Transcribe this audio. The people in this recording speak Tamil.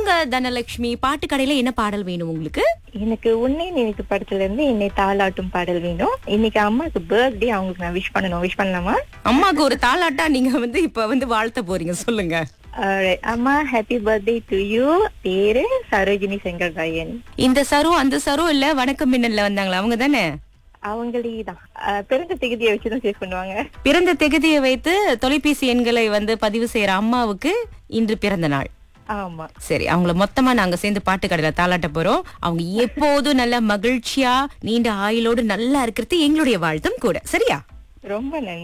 சொல்லுங்க தனலட்சுமி பாட்டு கடையில என்ன பாடல் வேணும் உங்களுக்கு எனக்கு உன்னை நினைத்து படத்துல இருந்து என்னை தாளாட்டும் பாடல் வேணும் இன்னைக்கு அம்மாக்கு பர்த்டே அவங்களுக்கு நான் விஷ் பண்ணணும் விஷ் பண்ணலாமா அம்மாக்கு ஒரு தாளாட்டா நீங்க வந்து இப்ப வந்து வாழ்த்த போறீங்க சொல்லுங்க Alright. அம்மா ஹாப்பி பர்த்டே டு யூ பேரு சரோஜினி செங்கல்ராயன் இந்த சரு அந்த சரு இல்ல வணக்கம் மின்னல்ல வந்தாங்களா அவங்க தானே அவங்களே தான் பிறந்த திகதியை வச்சுதான் சேவ் பண்ணுவாங்க பிறந்த தேதியை வைத்து தொலைபேசி எண்களை வந்து பதிவு செய்யற அம்மாவுக்கு இன்று பிறந்த நாள் ஆமா சரி அவங்கள மொத்தமா நாங்க சேர்ந்து பாட்டு கடையில தாளாட்ட போறோம் அவங்க எப்போதும் நல்ல மகிழ்ச்சியா நீண்ட ஆயுளோடு நல்லா இருக்கிறது எங்களுடைய வாழ்த்தும் கூட சரியா ரொம்ப நன்றி